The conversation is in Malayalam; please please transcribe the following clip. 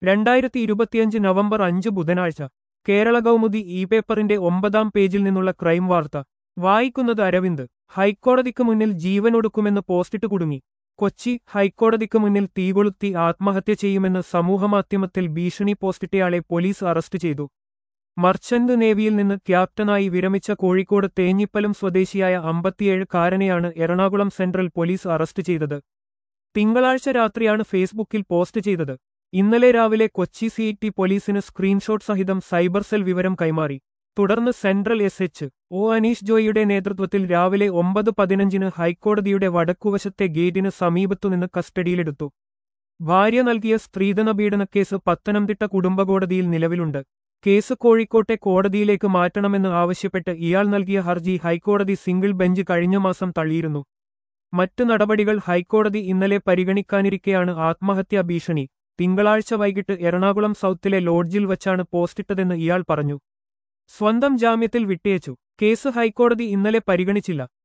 രണ്ടായിരത്തി ഇരുപത്തിയഞ്ച് നവംബർ അഞ്ച് ബുധനാഴ്ച കേരള കൗമുദി ഇ പേപ്പറിന്റെ ഒമ്പതാം പേജിൽ നിന്നുള്ള ക്രൈം വാർത്ത വായിക്കുന്നത് അരവിന്ദ് ഹൈക്കോടതിക്ക് മുന്നിൽ ജീവനൊടുക്കുമെന്ന് പോസ്റ്റിട്ട് കുടുങ്ങി കൊച്ചി ഹൈക്കോടതിക്ക് മുന്നിൽ തീകൊളുത്തി ആത്മഹത്യ ചെയ്യുമെന്ന് സമൂഹമാധ്യമത്തിൽ ഭീഷണി പോസ്റ്റിട്ടയാളെ പോലീസ് അറസ്റ്റ് ചെയ്തു മർച്ചന്റ് നേവിയിൽ നിന്ന് ക്യാപ്റ്റനായി വിരമിച്ച കോഴിക്കോട് തേഞ്ഞിപ്പലം സ്വദേശിയായ അമ്പത്തിയേഴ് കാരനെയാണ് എറണാകുളം സെൻട്രൽ പോലീസ് അറസ്റ്റ് ചെയ്തത് തിങ്കളാഴ്ച രാത്രിയാണ് ഫേസ്ബുക്കിൽ പോസ്റ്റ് ചെയ്തത് ഇന്നലെ രാവിലെ കൊച്ചി സി ടി പോലീസിന് സ്ക്രീൻഷോട്ട് സഹിതം സൈബർ സെൽ വിവരം കൈമാറി തുടർന്ന് central S H O Aneesh ജോയിയുടെ നേതൃത്വത്തിൽ രാവിലെ ഒമ്പത് പതിനഞ്ചിന് ഹൈക്കോടതിയുടെ വടക്കുവശത്തെ ഗേറ്റിന് സമീപത്തുനിന്ന് കസ്റ്റഡിയിലെടുത്തു ഭാര്യ നൽകിയ സ്ത്രീധന പീഡനക്കേസ് പത്തനംതിട്ട കുടുംബകോടതിയിൽ നിലവിലുണ്ട് കേസ് കോഴിക്കോട്ടെ കോടതിയിലേക്ക് മാറ്റണമെന്ന് ആവശ്യപ്പെട്ട് ഇയാൾ നൽകിയ ഹർജി ഹൈക്കോടതി സിംഗിൾ ബെഞ്ച് കഴിഞ്ഞ മാസം തള്ളിയിരുന്നു മറ്റു നടപടികൾ ഹൈക്കോടതി ഇന്നലെ പരിഗണിക്കാനിരിക്കെയാണ് ആത്മഹത്യാ ഭീഷണി തിങ്കളാഴ്ച വൈകിട്ട് എറണാകുളം സൗത്തിലെ ലോഡ്ജിൽ വച്ചാണ് പോസ്റ്റിട്ടതെന്ന് ഇയാൾ പറഞ്ഞു സ്വന്തം ജാമ്യത്തിൽ വിട്ടയച്ചു കേസ് ഹൈക്കോടതി ഇന്നലെ പരിഗണിച്ചില്ല